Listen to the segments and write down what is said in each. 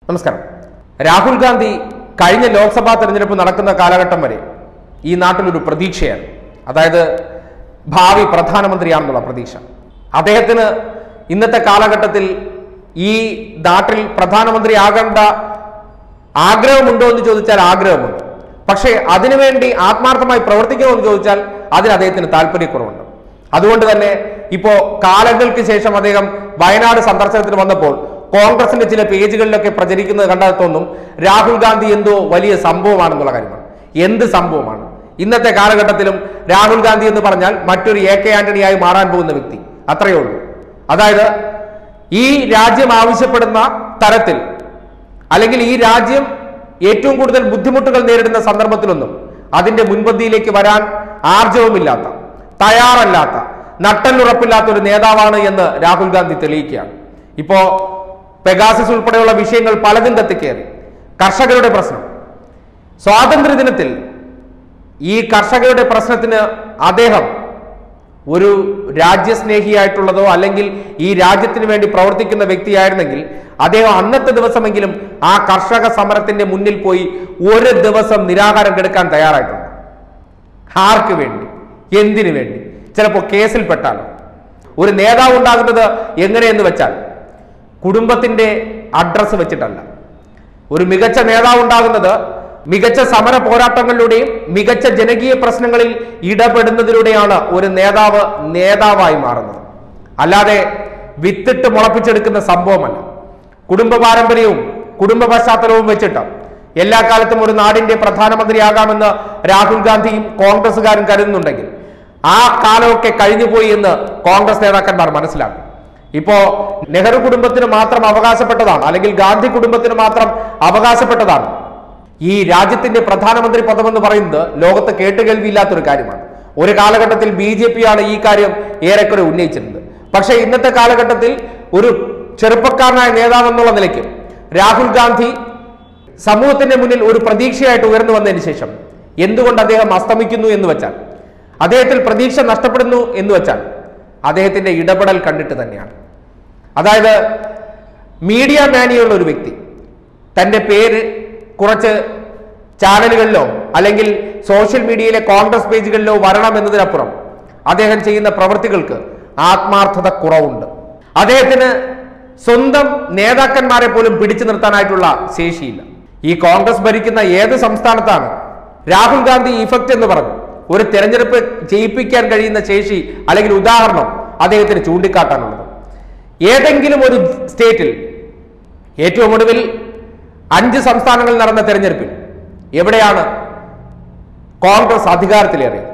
നമസ്കാരം രാഹുൽ ഗാന്ധി കഴിഞ്ഞ ലോക്സഭാ തെരഞ്ഞെടുപ്പ് നടക്കുന്ന കാലഘട്ടം വരെ ഈ നാട്ടിലൊരു പ്രതീക്ഷയാണ് അതായത് ഭാവി പ്രധാനമന്ത്രിയാണെന്നുള്ള പ്രതീക്ഷ അദ്ദേഹത്തിന് ഇന്നത്തെ കാലഘട്ടത്തിൽ ഈ നാട്ടിൽ പ്രധാനമന്ത്രിയാകേണ്ട ആഗ്രഹമുണ്ടോ എന്ന് ചോദിച്ചാൽ ആഗ്രഹമുണ്ട് പക്ഷേ അതിനുവേണ്ടി ആത്മാർത്ഥമായി പ്രവർത്തിക്കുമോ എന്ന് ചോദിച്ചാൽ അതിന് അദ്ദേഹത്തിന് താല്പര്യക്കുറവുണ്ട് അതുകൊണ്ട് തന്നെ ഇപ്പോ കാലങ്ങൾക്ക് ശേഷം അദ്ദേഹം വയനാട് സന്ദർശനത്തിന് വന്നപ്പോൾ കോൺഗ്രസിന്റെ ചില പേജുകളിലൊക്കെ പ്രചരിക്കുന്നത് കണ്ടാൽ തോന്നും രാഹുൽ ഗാന്ധി എന്തോ വലിയ സംഭവമാണെന്നുള്ള കാര്യമാണ് എന്ത് സംഭവമാണ് ഇന്നത്തെ കാലഘട്ടത്തിലും രാഹുൽ ഗാന്ധി എന്ന് പറഞ്ഞാൽ മറ്റൊരു എ കെ ആന്റണിയായി മാറാൻ പോകുന്ന വ്യക്തി അത്രയേ ഉള്ളൂ അതായത് ഈ രാജ്യം ആവശ്യപ്പെടുന്ന തരത്തിൽ അല്ലെങ്കിൽ ഈ രാജ്യം ഏറ്റവും കൂടുതൽ ബുദ്ധിമുട്ടുകൾ നേരിടുന്ന സന്ദർഭത്തിലൊന്നും അതിന്റെ മുൻപന്തിയിലേക്ക് വരാൻ ആർജവമില്ലാത്ത തയ്യാറല്ലാത്ത നട്ടല്ലുറപ്പില്ലാത്ത ഒരു നേതാവാണ് എന്ന് രാഹുൽ ഗാന്ധി തെളിയിക്കുകയാണ് ഇപ്പോ പെഗാസിസ് ഉൾപ്പെടെയുള്ള വിഷയങ്ങൾ പലതും കത്തിക്കേറി കർഷകരുടെ പ്രശ്നം സ്വാതന്ത്ര്യ ദിനത്തിൽ ഈ കർഷകരുടെ പ്രശ്നത്തിന് അദ്ദേഹം ഒരു രാജ്യസ്നേഹിയായിട്ടുള്ളതോ അല്ലെങ്കിൽ ഈ രാജ്യത്തിന് വേണ്ടി പ്രവർത്തിക്കുന്ന വ്യക്തിയായിരുന്നെങ്കിൽ അദ്ദേഹം അന്നത്തെ ദിവസമെങ്കിലും ആ കർഷക സമരത്തിന്റെ മുന്നിൽ പോയി ഒരു ദിവസം നിരാഹാരം കെടുക്കാൻ തയ്യാറായിട്ടുണ്ട് ആർക്ക് വേണ്ടി എന്തിനു വേണ്ടി ചിലപ്പോൾ കേസിൽപ്പെട്ടാലോ ഒരു നേതാവ് ഉണ്ടാകുന്നത് എങ്ങനെയെന്ന് വെച്ചാൽ കുടുംബത്തിന്റെ അഡ്രസ്സ് വെച്ചിട്ടല്ല ഒരു മികച്ച നേതാവ് ഉണ്ടാകുന്നത് മികച്ച സമര പോരാട്ടങ്ങളിലൂടെയും മികച്ച ജനകീയ പ്രശ്നങ്ങളിൽ ഇടപെടുന്നതിലൂടെയാണ് ഒരു നേതാവ് നേതാവായി മാറുന്നത് അല്ലാതെ വിത്തിട്ട് മുളപ്പിച്ചെടുക്കുന്ന സംഭവമല്ല കുടുംബ പാരമ്പര്യവും കുടുംബ പശ്ചാത്തലവും വെച്ചിട്ട് എല്ലാ കാലത്തും ഒരു നാടിന്റെ പ്രധാനമന്ത്രിയാകാമെന്ന് രാഹുൽ ഗാന്ധിയും കോൺഗ്രസുകാരും കരുതുന്നുണ്ടെങ്കിൽ ആ കാലമൊക്കെ കഴിഞ്ഞുപോയി എന്ന് കോൺഗ്രസ് നേതാക്കന്മാർ മനസ്സിലാക്കും ഇപ്പോ നെഹ്റു കുടുംബത്തിന് മാത്രം അവകാശപ്പെട്ടതാണ് അല്ലെങ്കിൽ ഗാന്ധി കുടുംബത്തിന് മാത്രം അവകാശപ്പെട്ടതാണ് ഈ രാജ്യത്തിന്റെ പ്രധാനമന്ത്രി പദമെന്ന് പറയുന്നത് ലോകത്ത് കേട്ടുകേൾവിയില്ലാത്തൊരു കാര്യമാണ് ഒരു കാലഘട്ടത്തിൽ ബി ജെ പി ആണ് ഈ കാര്യം ഏറെക്കുറെ ഉന്നയിച്ചിരുന്നത് പക്ഷേ ഇന്നത്തെ കാലഘട്ടത്തിൽ ഒരു ചെറുപ്പക്കാരനായ നേതാവ് എന്നുള്ള നിലയ്ക്ക് രാഹുൽ ഗാന്ധി സമൂഹത്തിന്റെ മുന്നിൽ ഒരു പ്രതീക്ഷയായിട്ട് ഉയർന്നു വന്നതിന് ശേഷം എന്തുകൊണ്ട് അദ്ദേഹം അസ്തമിക്കുന്നു എന്ന് വെച്ചാൽ അദ്ദേഹത്തിൽ പ്രതീക്ഷ നഷ്ടപ്പെടുന്നു എന്ന് വെച്ചാൽ അദ്ദേഹത്തിന്റെ ഇടപെടൽ കണ്ടിട്ട് തന്നെയാണ് അതായത് മീഡിയ മാനിയുള്ള ഒരു വ്യക്തി തന്റെ പേര് കുറച്ച് ചാനലുകളിലോ അല്ലെങ്കിൽ സോഷ്യൽ മീഡിയയിലെ കോൺഗ്രസ് പേജുകളിലോ വരണം എന്നതിനപ്പുറം അദ്ദേഹം ചെയ്യുന്ന പ്രവൃത്തികൾക്ക് ആത്മാർത്ഥത കുറവുണ്ട് അദ്ദേഹത്തിന് സ്വന്തം നേതാക്കന്മാരെ പോലും പിടിച്ചു നിർത്താനായിട്ടുള്ള ശേഷിയില്ല ഈ കോൺഗ്രസ് ഭരിക്കുന്ന ഏത് സംസ്ഥാനത്താണ് രാഹുൽ ഗാന്ധി ഇഫക്റ്റ് എന്ന് പറഞ്ഞു ഒരു തെരഞ്ഞെടുപ്പ് ജയിപ്പിക്കാൻ കഴിയുന്ന ശേഷി അല്ലെങ്കിൽ ഉദാഹരണം അദ്ദേഹത്തിന് ചൂണ്ടിക്കാട്ടാനുള്ളത് ഏതെങ്കിലും ഒരു സ്റ്റേറ്റിൽ ഏറ്റവും ഒടുവിൽ അഞ്ച് സംസ്ഥാനങ്ങളിൽ നടന്ന തെരഞ്ഞെടുപ്പിൽ എവിടെയാണ് കോൺഗ്രസ് അധികാരത്തിലേറിയത്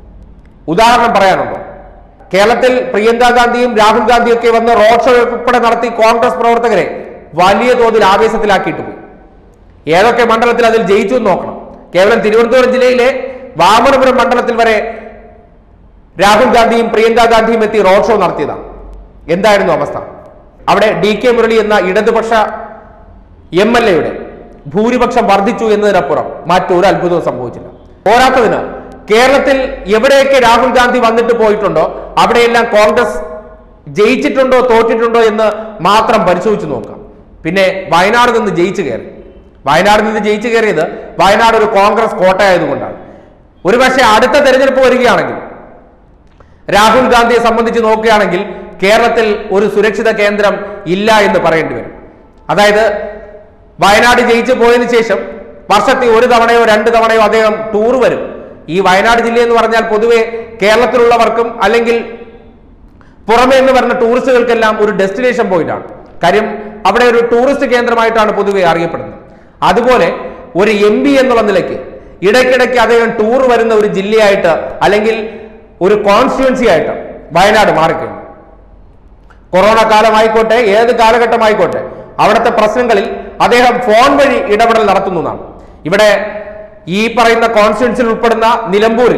ഉദാഹരണം പറയാനുണ്ടോ കേരളത്തിൽ പ്രിയങ്ക ഗാന്ധിയും രാഹുൽ ഗാന്ധിയും ഒക്കെ വന്ന് റോഡ് ഷോ ഉൾപ്പെടെ നടത്തി കോൺഗ്രസ് പ്രവർത്തകരെ വലിയ തോതിൽ ആവേശത്തിലാക്കിയിട്ട് പോയി ഏതൊക്കെ മണ്ഡലത്തിൽ അതിൽ ജയിച്ചു എന്ന് നോക്കണം കേവലം തിരുവനന്തപുരം ജില്ലയിലെ വാമനപുരം മണ്ഡലത്തിൽ വരെ രാഹുൽ ഗാന്ധിയും പ്രിയങ്ക ഗാന്ധിയും എത്തി റോഡ് ഷോ നടത്തിയതാണ് എന്തായിരുന്നു അവസ്ഥ അവിടെ ഡി കെ മുരളി എന്ന ഇടതുപക്ഷ എം എൽ എയുടെ ഭൂരിപക്ഷം വർദ്ധിച്ചു എന്നതിനപ്പുറം മറ്റൊരു അത്ഭുതവും സംഭവിച്ചില്ല പോരാത്തതിന് കേരളത്തിൽ എവിടെയൊക്കെ രാഹുൽ ഗാന്ധി വന്നിട്ട് പോയിട്ടുണ്ടോ അവിടെയെല്ലാം കോൺഗ്രസ് ജയിച്ചിട്ടുണ്ടോ തോറ്റിട്ടുണ്ടോ എന്ന് മാത്രം പരിശോധിച്ച് നോക്കാം പിന്നെ വയനാട് നിന്ന് ജയിച്ചു കയറി വയനാട് നിന്ന് ജയിച്ചു കയറിയത് വയനാട് ഒരു കോൺഗ്രസ് കോട്ടയായതുകൊണ്ടാണ് ഒരുപക്ഷെ അടുത്ത തെരഞ്ഞെടുപ്പ് വരികയാണെങ്കിൽ രാഹുൽ ഗാന്ധിയെ സംബന്ധിച്ച് നോക്കുകയാണെങ്കിൽ കേരളത്തിൽ ഒരു സുരക്ഷിത കേന്ദ്രം ഇല്ല എന്ന് പറയേണ്ടി വരും അതായത് വയനാട് ജയിച്ചു പോയതിനു ശേഷം വർഷത്തിൽ ഒരു തവണയോ രണ്ട് തവണയോ അദ്ദേഹം ടൂർ വരും ഈ വയനാട് ജില്ല എന്ന് പറഞ്ഞാൽ പൊതുവെ കേരളത്തിലുള്ളവർക്കും അല്ലെങ്കിൽ പുറമേ എന്ന് പറഞ്ഞ ടൂറിസ്റ്റുകൾക്കെല്ലാം ഒരു ഡെസ്റ്റിനേഷൻ പോയിന്റ് ആണ് കാര്യം അവിടെ ഒരു ടൂറിസ്റ്റ് കേന്ദ്രമായിട്ടാണ് പൊതുവെ അറിയപ്പെടുന്നത് അതുപോലെ ഒരു എം പി എന്നുള്ള നിലയ്ക്ക് ഇടയ്ക്കിടയ്ക്ക് അദ്ദേഹം ടൂർ വരുന്ന ഒരു ജില്ലയായിട്ട് അല്ലെങ്കിൽ ഒരു കോൺസ്റ്റിറ്റ്യുവൻസി ആയിട്ട് വയനാട് മാറിക്കഴിഞ്ഞു കൊറോണ കാലമായിക്കോട്ടെ ഏത് കാലഘട്ടമായിക്കോട്ടെ അവിടുത്തെ പ്രശ്നങ്ങളിൽ അദ്ദേഹം ഫോൺ വഴി ഇടപെടൽ നടത്തുന്നതാണ് ഇവിടെ ഈ പറയുന്ന കോൺസ്റ്റിറ്റ്യൻസിൽ ഉൾപ്പെടുന്ന നിലമ്പൂരിൽ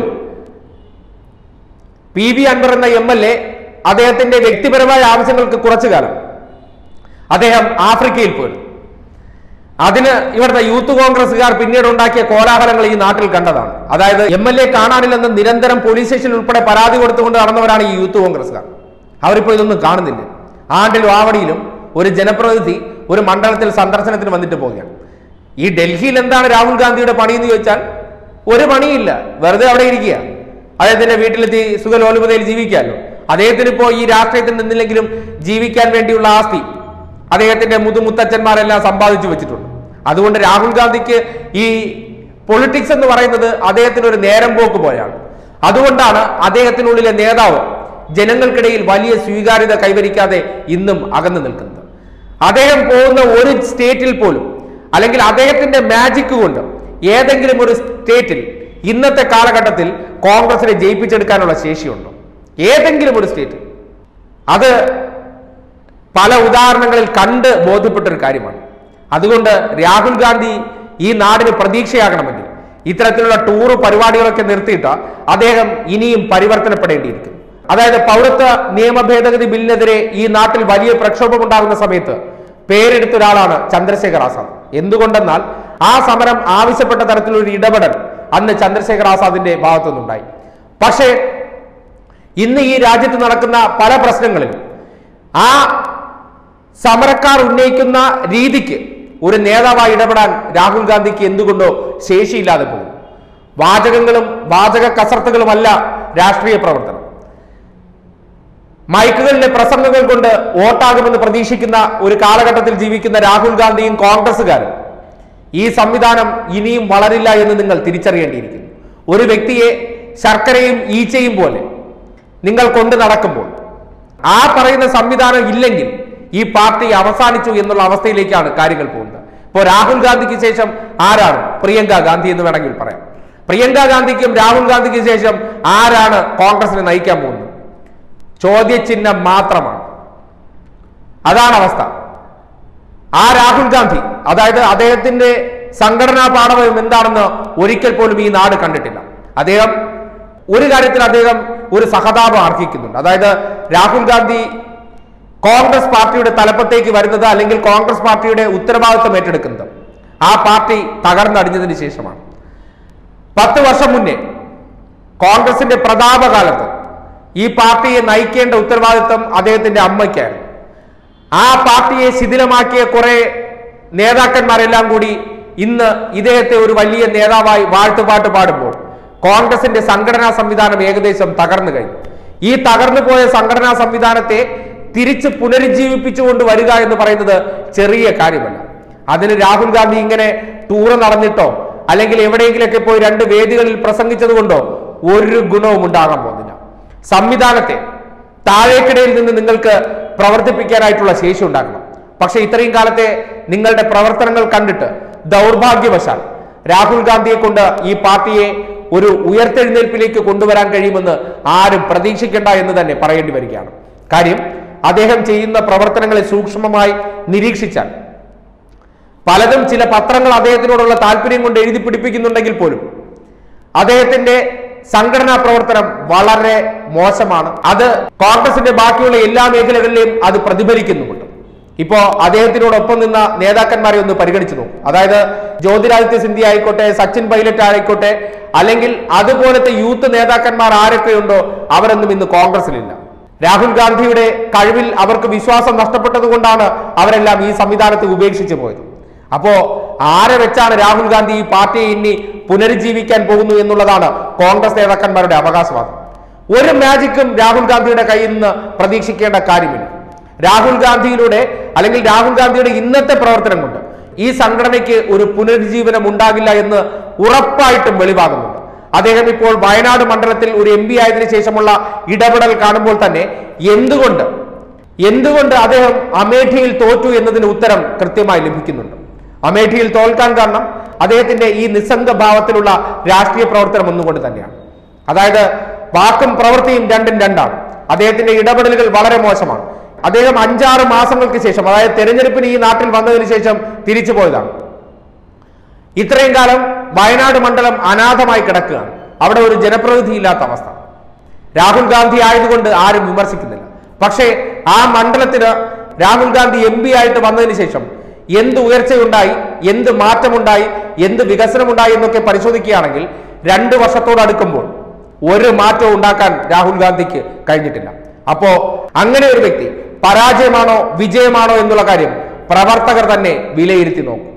പി വി അൻവർ എന്ന എം എൽ എ അദ്ദേഹത്തിന്റെ വ്യക്തിപരമായ ആവശ്യങ്ങൾക്ക് കുറച്ചു കാലം അദ്ദേഹം ആഫ്രിക്കയിൽ പോയി അതിന് ഇവിടുത്തെ യൂത്ത് കോൺഗ്രസുകാർ പിന്നീട് ഉണ്ടാക്കിയ കോലാഹലങ്ങൾ ഈ നാട്ടിൽ കണ്ടതാണ് അതായത് എം എൽ എ കാണാനില്ലെന്ന് നിരന്തരം പോലീസ് സ്റ്റേഷനിൽ ഉൾപ്പെടെ പരാതി കൊടുത്തുകൊണ്ട് നടന്നവരാണ് ഈ യൂത്ത് കോൺഗ്രസുകാർ അവരിപ്പോൾ ഇതൊന്നും കാണുന്നില്ല ആണ്ടിലും ആവടിയിലും ഒരു ജനപ്രതിനിധി ഒരു മണ്ഡലത്തിൽ സന്ദർശനത്തിന് വന്നിട്ട് പോവുകയാണ് ഈ ഡൽഹിയിൽ എന്താണ് രാഹുൽ ഗാന്ധിയുടെ പണി എന്ന് ചോദിച്ചാൽ ഒരു പണിയില്ല വെറുതെ അവിടെ ഇരിക്കുക അദ്ദേഹത്തിന്റെ വീട്ടിലെത്തി സുഖലോലുപതയിൽ ജീവിക്കാമല്ലോ അദ്ദേഹത്തിന് ഇപ്പോൾ ഈ രാഷ്ട്രീയത്തിൽ നിന്നില്ലെങ്കിലും ജീവിക്കാൻ വേണ്ടിയുള്ള ആസ്തി അദ്ദേഹത്തിന്റെ മുതുമുത്തച്ഛന്മാരെല്ലാം സമ്പാദിച്ചു വെച്ചിട്ടുണ്ട് അതുകൊണ്ട് രാഹുൽ ഗാന്ധിക്ക് ഈ പൊളിറ്റിക്സ് എന്ന് പറയുന്നത് അദ്ദേഹത്തിന് ഒരു നേരം പോക്ക് പോലെയാണ് അതുകൊണ്ടാണ് അദ്ദേഹത്തിനുള്ളിലെ നേതാവ് ജനങ്ങൾക്കിടയിൽ വലിയ സ്വീകാര്യത കൈവരിക്കാതെ ഇന്നും അകന്നു നിൽക്കുന്നത് അദ്ദേഹം പോകുന്ന ഒരു സ്റ്റേറ്റിൽ പോലും അല്ലെങ്കിൽ അദ്ദേഹത്തിന്റെ മാജിക് കൊണ്ട് ഏതെങ്കിലും ഒരു സ്റ്റേറ്റിൽ ഇന്നത്തെ കാലഘട്ടത്തിൽ കോൺഗ്രസിനെ ജയിപ്പിച്ചെടുക്കാനുള്ള ശേഷിയുണ്ടോ ഏതെങ്കിലും ഒരു സ്റ്റേറ്റ് അത് പല ഉദാഹരണങ്ങളിൽ കണ്ട് ബോധ്യപ്പെട്ട ഒരു കാര്യമാണ് അതുകൊണ്ട് രാഹുൽ ഗാന്ധി ഈ നാടിന് പ്രതീക്ഷയാകണമെങ്കിൽ ഇത്തരത്തിലുള്ള ടൂർ പരിപാടികളൊക്കെ നിർത്തിയിട്ട് അദ്ദേഹം ഇനിയും പരിവർത്തനപ്പെടേണ്ടിയിരിക്കുന്നു അതായത് പൗരത്വ നിയമ ഭേദഗതി ബില്ലിനെതിരെ ഈ നാട്ടിൽ വലിയ പ്രക്ഷോഭം ഉണ്ടാകുന്ന സമയത്ത് പേരെടുത്ത ഒരാളാണ് ചന്ദ്രശേഖർ ആസാദ് എന്തുകൊണ്ടെന്നാൽ ആ സമരം ആവശ്യപ്പെട്ട തരത്തിലൊരു ഇടപെടൽ അന്ന് ചന്ദ്രശേഖർ ആസാദിന്റെ ഭാഗത്തുനിന്നുണ്ടായി പക്ഷേ ഇന്ന് ഈ രാജ്യത്ത് നടക്കുന്ന പല പ്രശ്നങ്ങളിലും ആ സമരക്കാർ ഉന്നയിക്കുന്ന രീതിക്ക് ഒരു നേതാവായി ഇടപെടാൻ രാഹുൽ ഗാന്ധിക്ക് എന്തുകൊണ്ടോ ശേഷിയില്ലാതെ പോകും വാചകങ്ങളും വാചക കസർത്തുകളുമല്ല രാഷ്ട്രീയ പ്രവർത്തനം മൈക്കുകളിലെ പ്രസംഗങ്ങൾ കൊണ്ട് വോട്ടാകുമെന്ന് പ്രതീക്ഷിക്കുന്ന ഒരു കാലഘട്ടത്തിൽ ജീവിക്കുന്ന രാഹുൽ ഗാന്ധിയും കോൺഗ്രസുകാരും ഈ സംവിധാനം ഇനിയും വളരില്ല എന്ന് നിങ്ങൾ തിരിച്ചറിയേണ്ടിയിരിക്കുന്നു ഒരു വ്യക്തിയെ ശർക്കരയും ഈച്ചയും പോലെ നിങ്ങൾ കൊണ്ട് നടക്കുമ്പോൾ ആ പറയുന്ന സംവിധാനം ഇല്ലെങ്കിൽ ഈ പാർട്ടി അവസാനിച്ചു എന്നുള്ള അവസ്ഥയിലേക്കാണ് കാര്യങ്ങൾ പോകുന്നത് ഇപ്പോൾ രാഹുൽ ഗാന്ധിക്ക് ശേഷം ആരാണ് പ്രിയങ്ക ഗാന്ധി എന്ന് വേണമെങ്കിൽ പറയാം പ്രിയങ്ക ഗാന്ധിക്കും രാഹുൽ ഗാന്ധിക്ക് ശേഷം ആരാണ് കോൺഗ്രസിനെ നയിക്കാൻ പോകുന്നത് ചോദ്യചിഹ്നം മാത്രമാണ് അതാണ് അവസ്ഥ ആ രാഹുൽ ഗാന്ധി അതായത് അദ്ദേഹത്തിന്റെ സംഘടനാ പാഠവും എന്താണെന്ന് ഒരിക്കൽ പോലും ഈ നാട് കണ്ടിട്ടില്ല അദ്ദേഹം ഒരു കാര്യത്തിൽ അദ്ദേഹം ഒരു സഹതാപം അർഹിക്കുന്നുണ്ട് അതായത് രാഹുൽ ഗാന്ധി കോൺഗ്രസ് പാർട്ടിയുടെ തലപ്പത്തേക്ക് വരുന്നത് അല്ലെങ്കിൽ കോൺഗ്രസ് പാർട്ടിയുടെ ഉത്തരവാദിത്വം ഏറ്റെടുക്കുന്നത് ആ പാർട്ടി തകർന്നടിഞ്ഞതിന് ശേഷമാണ് പത്ത് വർഷം മുന്നേ കോൺഗ്രസിന്റെ പ്രതാപകാലത്ത് ഈ പാർട്ടിയെ നയിക്കേണ്ട ഉത്തരവാദിത്വം അദ്ദേഹത്തിന്റെ അമ്മയ്ക്കായിരുന്നു ആ പാർട്ടിയെ ശിഥിലമാക്കിയ കുറെ നേതാക്കന്മാരെല്ലാം കൂടി ഇന്ന് ഇദ്ദേഹത്തെ ഒരു വലിയ നേതാവായി വാഴ്ത്തുപാട്ട് പാടുമ്പോൾ കോൺഗ്രസിന്റെ സംഘടനാ സംവിധാനം ഏകദേശം തകർന്നു കഴിഞ്ഞു ഈ തകർന്നു പോയ സംഘടനാ സംവിധാനത്തെ തിരിച്ച് പുനരുജ്ജീവിപ്പിച്ചുകൊണ്ട് വരിക എന്ന് പറയുന്നത് ചെറിയ കാര്യമല്ല അതിന് രാഹുൽ ഗാന്ധി ഇങ്ങനെ ടൂറ് നടന്നിട്ടോ അല്ലെങ്കിൽ എവിടെയെങ്കിലൊക്കെ പോയി രണ്ട് വേദികളിൽ പ്രസംഗിച്ചത് കൊണ്ടോ ഒരു ഗുണവും ഉണ്ടാകാൻ പോകുന്നില്ല സംവിധാനത്തെ താഴേക്കിടയിൽ നിന്ന് നിങ്ങൾക്ക് പ്രവർത്തിപ്പിക്കാനായിട്ടുള്ള ശേഷി ഉണ്ടാക്കണം പക്ഷെ ഇത്രയും കാലത്തെ നിങ്ങളുടെ പ്രവർത്തനങ്ങൾ കണ്ടിട്ട് ദൗർഭാഗ്യവശാൽ രാഹുൽ ഗാന്ധിയെ കൊണ്ട് ഈ പാർട്ടിയെ ഒരു ഉയർത്തെഴുന്നേൽപ്പിലേക്ക് കൊണ്ടുവരാൻ കഴിയുമെന്ന് ആരും പ്രതീക്ഷിക്കേണ്ട എന്ന് തന്നെ പറയേണ്ടി വരികയാണ് കാര്യം അദ്ദേഹം ചെയ്യുന്ന പ്രവർത്തനങ്ങളെ സൂക്ഷ്മമായി നിരീക്ഷിച്ചാൽ പലതും ചില പത്രങ്ങൾ അദ്ദേഹത്തിനോടുള്ള താല്പര്യം കൊണ്ട് എഴുതി പിടിപ്പിക്കുന്നുണ്ടെങ്കിൽ പോലും അദ്ദേഹത്തിന്റെ സംഘടനാ പ്രവർത്തനം വളരെ മോശമാണ് അത് കോൺഗ്രസിന്റെ ബാക്കിയുള്ള എല്ലാ മേഖലകളിലെയും അത് പ്രതിഫലിക്കുന്നുമുണ്ട് ഇപ്പോ അദ്ദേഹത്തിനോടൊപ്പം നിന്ന നേതാക്കന്മാരെ ഒന്ന് പരിഗണിച്ചു നോക്കും അതായത് ജ്യോതിരാദിത്യ സിന്ധ്യ ആയിക്കോട്ടെ സച്ചിൻ പൈലറ്റ് ആയിക്കോട്ടെ അല്ലെങ്കിൽ അതുപോലത്തെ യൂത്ത് നേതാക്കന്മാർ ആരൊക്കെയുണ്ടോ അവരൊന്നും ഇന്ന് കോൺഗ്രസിലില്ല രാഹുൽ ഗാന്ധിയുടെ കഴിവിൽ അവർക്ക് വിശ്വാസം നഷ്ടപ്പെട്ടത് കൊണ്ടാണ് അവരെല്ലാം ഈ സംവിധാനത്തെ ഉപേക്ഷിച്ചു പോയത് അപ്പോ ആരെ വെച്ചാണ് രാഹുൽ ഗാന്ധി ഈ പാർട്ടിയെ ഇനി പുനരുജ്ജീവിക്കാൻ പോകുന്നു എന്നുള്ളതാണ് കോൺഗ്രസ് നേതാക്കന്മാരുടെ അവകാശവാദം ഒരു മാജിക്കും രാഹുൽ ഗാന്ധിയുടെ കയ്യിൽ നിന്ന് പ്രതീക്ഷിക്കേണ്ട കാര്യമില്ല രാഹുൽ ഗാന്ധിയിലൂടെ അല്ലെങ്കിൽ രാഹുൽ ഗാന്ധിയുടെ ഇന്നത്തെ പ്രവർത്തനം കൊണ്ട് ഈ സംഘടനയ്ക്ക് ഒരു പുനരുജ്ജീവനം ഉണ്ടാകില്ല എന്ന് ഉറപ്പായിട്ടും വെളിവാകുന്നുണ്ട് അദ്ദേഹം ഇപ്പോൾ വയനാട് മണ്ഡലത്തിൽ ഒരു എം പി ആയതിനു ശേഷമുള്ള ഇടപെടൽ കാണുമ്പോൾ തന്നെ എന്തുകൊണ്ട് എന്തുകൊണ്ട് അദ്ദേഹം അമേഠിയിൽ തോറ്റു എന്നതിന് ഉത്തരം കൃത്യമായി ലഭിക്കുന്നുണ്ട് അമേഠിയിൽ തോൽക്കാൻ കാരണം അദ്ദേഹത്തിന്റെ ഈ നിസ്സംഗ ഭാവത്തിലുള്ള രാഷ്ട്രീയ പ്രവർത്തനം ഒന്നുകൊണ്ട് തന്നെയാണ് അതായത് വാക്കും പ്രവൃത്തിയും രണ്ടും രണ്ടാണ് അദ്ദേഹത്തിന്റെ ഇടപെടലുകൾ വളരെ മോശമാണ് അദ്ദേഹം അഞ്ചാറ് മാസങ്ങൾക്ക് ശേഷം അതായത് തെരഞ്ഞെടുപ്പിന് ഈ നാട്ടിൽ വന്നതിന് ശേഷം തിരിച്ചു പോയതാണ് ഇത്രയും കാലം വയനാട് മണ്ഡലം അനാഥമായി കിടക്കുകയാണ് അവിടെ ഒരു ജനപ്രതിനിധി ഇല്ലാത്ത അവസ്ഥ രാഹുൽ ഗാന്ധി ആയതുകൊണ്ട് ആരും വിമർശിക്കുന്നില്ല പക്ഷേ ആ മണ്ഡലത്തിന് രാഹുൽ ഗാന്ധി എം പി ആയിട്ട് വന്നതിന് ശേഷം എന്ത് ഉയർച്ചയുണ്ടായി എന്ത് മാറ്റമുണ്ടായി എന്ത് വികസനമുണ്ടായി എന്നൊക്കെ പരിശോധിക്കുകയാണെങ്കിൽ രണ്ട് വർഷത്തോടടുക്കുമ്പോൾ ഒരു മാറ്റവും ഉണ്ടാക്കാൻ രാഹുൽ ഗാന്ധിക്ക് കഴിഞ്ഞിട്ടില്ല അപ്പോ അങ്ങനെ ഒരു വ്യക്തി പരാജയമാണോ വിജയമാണോ എന്നുള്ള കാര്യം പ്രവർത്തകർ തന്നെ വിലയിരുത്തി നോക്കും